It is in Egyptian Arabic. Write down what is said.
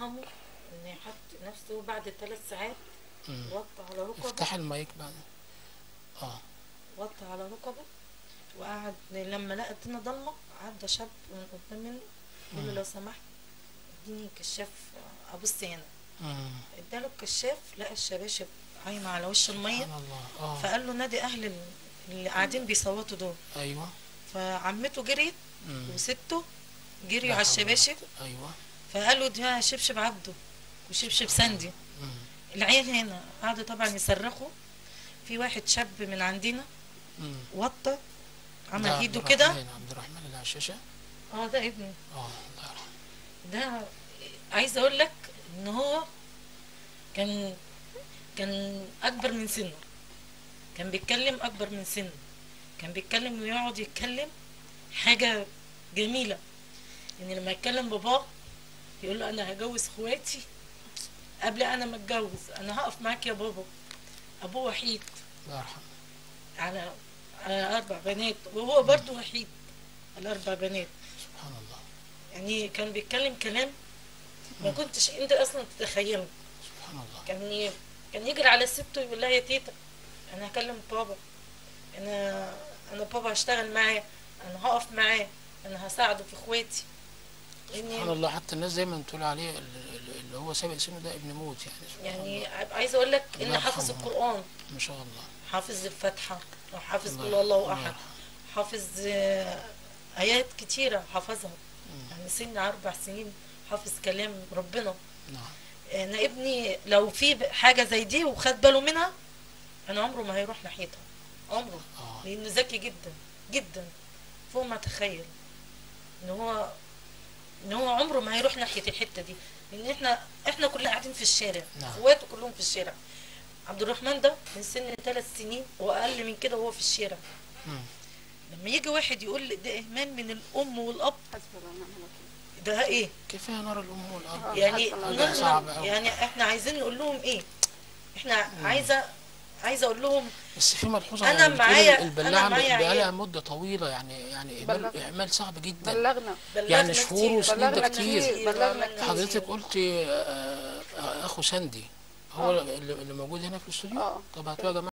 ارحمه ان يحط نفسه بعد ثلاث ساعات مم. وطى على ركبه افتح المايك بعد اه وطى على ركبه وقعد لما لقى الدنيا ضلمه عدى شاب من قدام منه يقول له لو سمحت اديني كشاف ابص هنا مم. اداله الكشاف لقى الشباشب عايمه على وش الميه سبحان الله اه فقال له نادي اهل ال- اللي قاعدين بيصوتوا دول ايوه فعمته جريت مم. وسته لا جريوا على حول ولا الشباشب قوة. ايوه فقال له ده شبشب عبده وشبشب سندي مم. العيال هنا قعدوا طبعا يصرخوا في واحد شاب من عندنا مم. وطى عمل ده ايده عبد كده الرحمن- عبد الرحمن اللي على الشاشه اه ده ابني اه الله يرحمه ده عايز اقول لك ان هو كان كان اكبر من سنه كان بيتكلم اكبر من سنه كان بيتكلم ويقعد يتكلم حاجه جميله ان لما يتكلم باباه يقول له انا هجوز اخواتي قبل انا ما اتجوز انا هقف معاك يا بابا ابوه وحيد الله يرحمه على على اربع بنات وهو برضه وحيد على اربع بنات سبحان الله يعني كان بيتكلم كلام ما كنتش انت اصلا تتخيله سبحان الله كان ي... كان يجري على سته يقول لها يا تيتا انا هكلم بابا انا انا بابا هشتغل معاه انا هقف معاه انا هساعده في اخواتي سبحان لان الله حتى الناس دايما تقول عليه ال- ال- اللي هو سابق سنه ده ابن موت يعني سبحان يعني الله. عايزه اقول لك الله ان حافظ يرحمه. القران ما شاء الله حافظ الفاتحه وحافظ الله قل هو الله الله احد يرحمه. حافظ آه، ايات كتيره حافظها مم. يعني سن اربع سنين حافظ كلام ربنا نعم انا ابني لو في حاجه زي دي وخد باله منها انا عمره ما هيروح ناحيتها عمره اه لانه ذكي جدا جدا فوق ما تخيل ان هو ان هو عمره ما هيروح ناحيه الحته دي لان احنا احنا كلنا قاعدين في الشارع نعم. اخواته كلهم في الشارع عبد الرحمن ده من سن ثلاث سنين واقل من كده وهو في الشارع مم. لما يجي واحد يقول لي ده اهمال من الام والاب حسبي الله ونعم الوكيل ده ايه كفايه نار الام والاب آه. يعني حسب الله. حاجة نحن- صعبة أوي. يعني احنا عايزين نقول لهم ايه احنا عايزه عايزه اقول لهم بس في ملحوظه أنا يعني بتقول معايا- البلاعه أنا معايا بقى لها عيال. مده طويله يعني يعني بلغ. إهمال- اهمال صعب جدا بلغنا بلغنا يعني شهور كتير. وسنين ده بلغنا كتير. كتير بلغنا وعملنا كتير حضرتك قلتي آه، آه، اخو ساندي هو اللي اللي موجود هنا في الاستوديو اه طب هاتوه يا جماعه